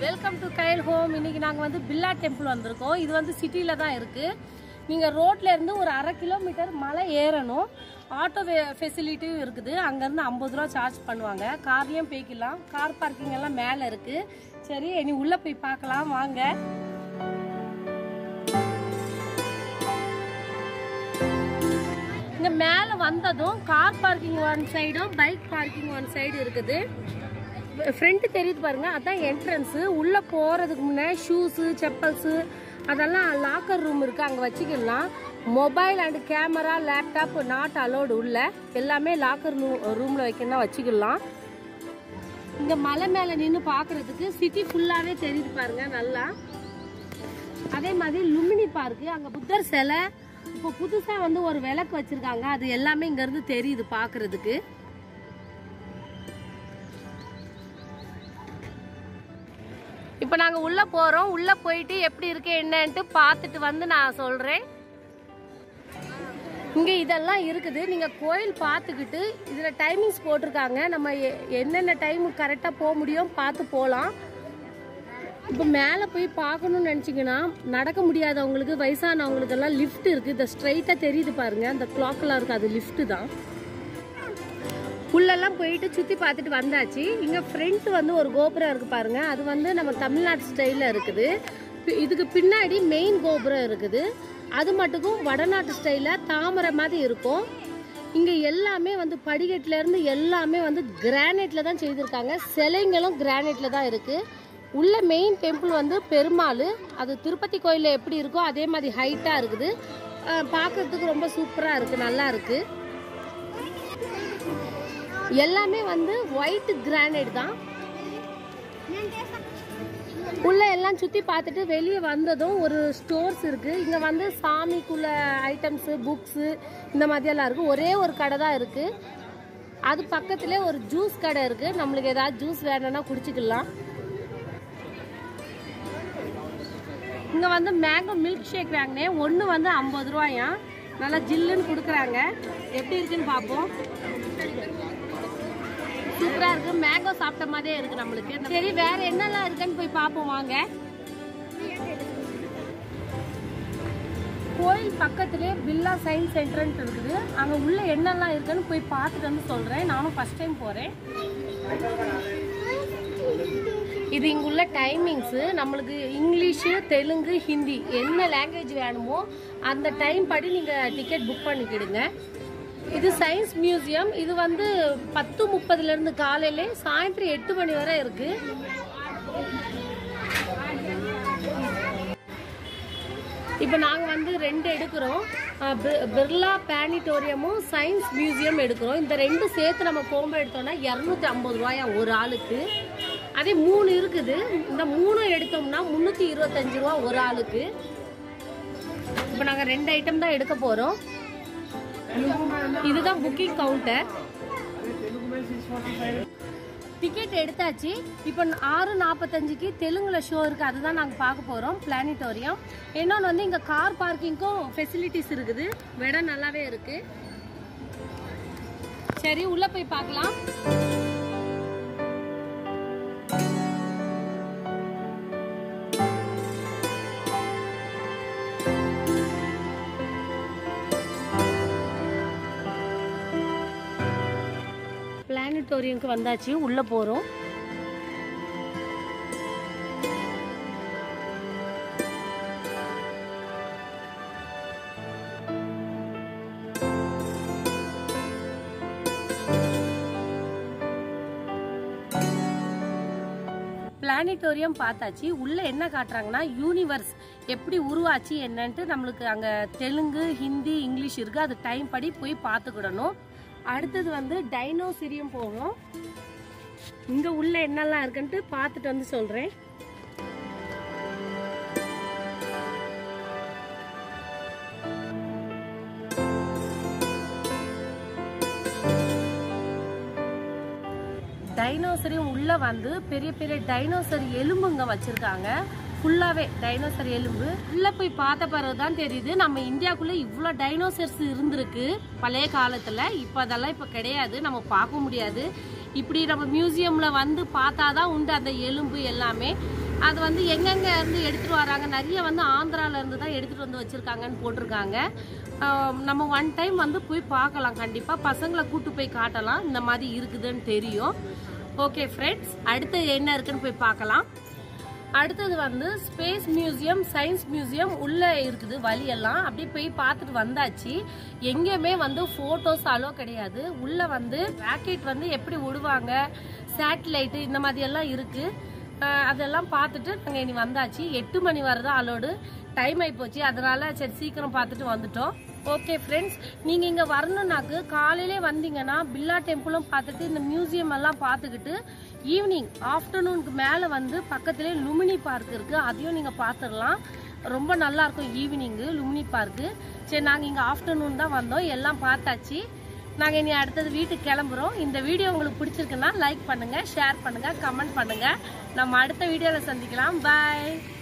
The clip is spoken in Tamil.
வெல்கம் டு கைல் ஹோம் இன்னைக்கு நாங்கள் வந்து பில்லா டெம்பிள் வந்திருக்கோம் இது வந்து சிட்டியில் தான் இருக்குது நீங்கள் ரோட்ல இருந்து ஒரு அரை கிலோமீட்டர் மலை ஏறணும் ஆட்டோ ஃபெசிலிட்டியும் இருக்குது அங்கேருந்து ஐம்பது ரூபா சார்ஜ் பண்ணுவாங்க கார்லேயும் போய்க்கலாம் கார் பார்க்கிங் எல்லாம் மேலே இருக்குது சரி இனி உள்ளே போய் பார்க்கலாம் வாங்க இங்கே மேலே வந்ததும் கார் பார்க்கிங் ஒன் சைடும் பைக் பார்க்கிங் ஒன் சைடு இருக்குது ஃப்ரண்ட் தெரியுது பாருங்க அதான் என்ட்ரன்ஸு உள்ளே போகிறதுக்கு முன்னே ஷூஸு செப்பல்ஸு அதெல்லாம் லாக்கர் ரூம் இருக்குது அங்கே வச்சுக்கலாம் mobile and camera laptop not allowed உள்ள எல்லாமே லாக்கர் ரூமில் வைக்கணும் வச்சுக்கலாம் இங்கே மலை மேலே நின்று பார்க்குறதுக்கு சிட்டி ஃபுல்லாகவே தெரியுது பாருங்க நல்லா அதே மாதிரி லுமினி பார்க்கு அங்கே புத்தர் சிலை இப்போ புதுசாக வந்து ஒரு விளக்கு வச்சுருக்காங்க அது எல்லாமே இங்கேருந்து தெரியுது பார்க்குறதுக்கு இப்போ நாங்கள் உள்ளே போகிறோம் உள்ளே போயிட்டு எப்படி இருக்கு என்னன்ட்டு பார்த்துட்டு வந்து நான் சொல்கிறேன் இங்கே இதெல்லாம் இருக்குது நீங்கள் கோயில் பார்த்துக்கிட்டு இதில் டைமிங்ஸ் போட்டிருக்காங்க நம்ம எ- என்னென்ன டைமு கரெக்டாக போக முடியும் பார்த்து போகலாம் இப்போ மேலே போய் பார்க்கணும்னு நினச்சிங்கன்னா நடக்க முடியாதவங்களுக்கு வயசானவங்களுக்கெல்லாம் லிஃப்ட் இருக்குது இந்த ஸ்ட்ரைட்டாக தெரியுது பாருங்க அந்த கிளாக்கெல்லாம் இருக்குது அது லிஃப்ட்டு தான் உள்ளெல்லாம் போயிட்டு சுற்றி பார்த்துட்டு வந்தாச்சு இங்கே ஃப்ரண்ட் வந்து ஒரு கோபுரம் இருக்குது பாருங்க அது வந்து நம்ம தமிழ்நாடு ஸ்டைலில் இருக்குது பி- இதுக்கு பின்னாடி மெயின் கோபுரம் இருக்குது அது மட்டுக்கும் வடநாட்டு ஸ்டைலில் தாமரை மாதிரி இருக்கும் இங்கே எல்லாமே வந்து படிக்கட்டுல இருந்து எல்லாமே வந்து கிரானைட்டில் தான் செய்திருக்காங்க சிலைங்களும் கிரானைட்டில் தான் இருக்குது உள்ள மெயின் டெம்பிள் வந்து பெருமாள் அது திருப்பதி கோயிலில் எப்படி இருக்கோ அதே மாதிரி ஹைட்டாக இருக்குது அஹ் பார்க்கறதுக்கு ரொம்ப சூப்பராக இருக்குது நல்லா இருக்குது எல்லாமே வந்து ஒயிட் கிரானைட் தான் உள்ள எல்லாம் சுத்தி பார்த்துட்டு வெளியே வந்ததும் ஒரு ஸ்டோர்ஸ் இருக்கு இங்க வந்து சாமிக்குள்ள ஐட்டம்ஸ் புக்ஸ் இந்த மாதிரியெல்லாம் இருக்கு ஒரே ஒரு கடை தான் இருக்கு அது பக்கத்திலே ஒரு ஜூஸ் கடை இருக்கு நம்மளுக்கு ஏதாவது ஜூஸ் வேணும்னா குடிச்சுக்கலாம் இங்க வந்து மேங்கோ மில்க் ஷேக் வாங்கினேன் ஒன்று வந்து ஐம்பது ரூபாயா நல்லா ஜில்லுன்னு கொடுக்குறாங்க எப்படி இருக்குன்னு பார்ப்போம் சூப்பரா இருக்கு மேங்கோ சாப்பிட்ட மாதிரியே இருக்கு நம்மளுக்கு சரி வேற என்னெல்லாம் இருக்குன்னு போய் பார்ப்போம் வாங்க கோயில் பக்கத்திலே பில்லா சயின்ஸ் சென்டர்ன்ட்டு இருக்குது அங்கே உள்ள என்னெல்லாம் இருக்குன்னு போய் பார்த்துட்டு வந்து சொல்கிறேன் நானும் ஃபர்ஸ்ட் டைம் போகிறேன் இது இங்குள்ள டைமிங்ஸு நம்மளுக்கு இங்கிலீஷு தெலுங்கு ஹிந்தி என்ன லாங்குவேஜ் வேணுமோ அந்த டைம் படி நீங்கள் டிக்கெட் புக் பண்ணிக்கிடுங்க இது சயின்ஸ் மியூசியம் இது வந்து பத்து முப்பதுலேருந்து காலையில சாயந்தரம் எட்டு மணி வரை இருக்கு இப்போ நாங்கள் வந்து ரெண்டு எடுக்கிறோம் அஹ் பி- பிர்லா பிளானிட்டோரியமும் சயின்ஸ் மியூசியம் எடுக்கிறோம் இந்த ரெண்டு சேர்த்து நம்ம கோம்போ எடுத்தோம்னா இரநூத்தி ஐம்பது ரூபாயா ஒரு ஆளுக்கு அதே மூணு இருக்குது இந்த மூணு எடுத்தோம்னா முந்நூற்றி இருபத்தஞ்சு ரூபா ஒரு ஆளுக்கு இப்போ நாங்கள் ரெண்டு ஐட்டம் தான் எடுக்க போகிறோம் இதுதான் புக்கிங் கவுண்டர் டிக்கெட் எடுத்தாச்சு இப்போ ஆறு நாற்பத்தஞ்சுக்கு தெலுங்குல ஷோ இருக்குது அதுதான் நாங்கள் பார்க்க போகிறோம் பிளானிட்டோரியம் இன்னொன்று வந்து இங்கே கார் பார்க்கிங்க்கும் ஃபெசிலிட்டிஸ் இருக்குது இடம் நல்லாவே இருக்கு சரி உள்ளே போய் பார்க்கலாம் பிளானிட்டோரியம்க்கு வந்தாச்சு உள்ளே போகிறோம் பிளானிட்டோரியம் பார்த்தாச்சு உள்ள என்ன காட்டுறாங்கன்னா யூனிவர்ஸ் எப்படி உருவாச்சு என்னன்ட்டு நம்மளுக்கு அங்க தெலுங்கு ஹிந்தி இங்கிலீஷ் இருக்கு அது டைம் படி போய் பார்த்துக்கிடணும் அடுத்தது வந்து டைனோசிரியம் போவோம் இங்க உள்ள என்னெல்லாம் இருக்குன்ட்டு பார்த்துட்டு வந்து சொல்றேன் டைனோசரியும் உள்ள வந்து பெரிய பெரிய டைனோசர் எலும்புங்க வச்சிருக்காங்க ஃபுல்லாவே டைனோசர் எலும்பு உள்ள போய் பார்த்த பிறகு தான் தெரியுது நம்ம இந்தியாக்குள்ள இவ்வளோ டைனோசர்ஸ் இருந்திருக்கு பழைய காலத்துல இப்போ அதெல்லாம் இப்போ கிடையாது நம்ம பார்க்க முடியாது இப்படி நம்ம மியூசியம்ல வந்து பார்த்தாதான் உண்டு அந்த எலும்பு எல்லாமே அது வந்து எங்கெங்க இருந்து எடுத்துட்டு வராங்க நிறைய வந்து ஆந்திரால இருந்து தான் எடுத்துட்டு வந்து வச்சிருக்காங்கன்னு போட்டிருக்காங்க ஆஹ் நம்ம ஒன் டைம் வந்து போய் பார்க்கலாம் கண்டிப்பா பசங்களை கூட்டு போய் காட்டலாம் இந்த மாதிரி இருக்குதுன்னு தெரியும் ஓகே ஃப்ரெண்ட்ஸ் அடுத்து என்ன இருக்குன்னு போய் பார்க்கலாம் அடுத்தது வந்து ஸ்பேஸ் மியூசியம் சயின்ஸ் மியூசியம் உள்ள இருக்குது வழியெல்லாம் அப்படியே போய் பார்த்துட்டு வந்தாச்சு எங்கேயுமே வந்து ஃபோட்டோஸ் அலோ கிடையாது உள்ள வந்து ராக்கெட் வந்து எப்படி விடுவாங்க சேட்டலைட்டு இந்த மாதிரி எல்லாம் இருக்கு அஹ் அதெல்லாம் பார்த்துட்டு நாங்கள் இனி வந்தாச்சு எட்டு மணி வரதான் அலோடு டைம் ஆகி போச்சு அதனால சரி சீக்கிரம் பார்த்துட்டு வந்துட்டோம் ஓகே ஃப்ரெண்ட்ஸ் நீங்கள் இங்கே வரணுன்னாக்கு காலையிலே வந்தீங்கன்னா பில்லா டெம்பிளும் பார்த்துட்டு இந்த மியூசியம் எல்லாம் பார்த்துக்கிட்டு ஈவினிங் ஆஃப்டர்நூனுக்கு மேலே வந்து பக்கத்துலேயே லுமினி பார்க் இருக்குது அதையும் நீங்கள் பார்த்துடலாம் ரொம்ப நல்லா இருக்கும் ஈவினிங்கு லுமினி பார்க்கு சரி நாங்கள் இங்கே ஆஃப்டர்நூன் தான் வந்தோம் எல்லாம் பார்த்தாச்சு நாங்கள் இனி அடுத்தது வீட்டுக்கு கிளம்புறோம் இந்த வீடியோ உங்களுக்கு பிடிச்சிருக்குன்னா லைக் பண்ணுங்கள் ஷேர் பண்ணுங்கள் கமெண்ட் பண்ணுங்கள் நம்ம அடுத்த வீடியோவில் சந்திக்கலாம் பாய்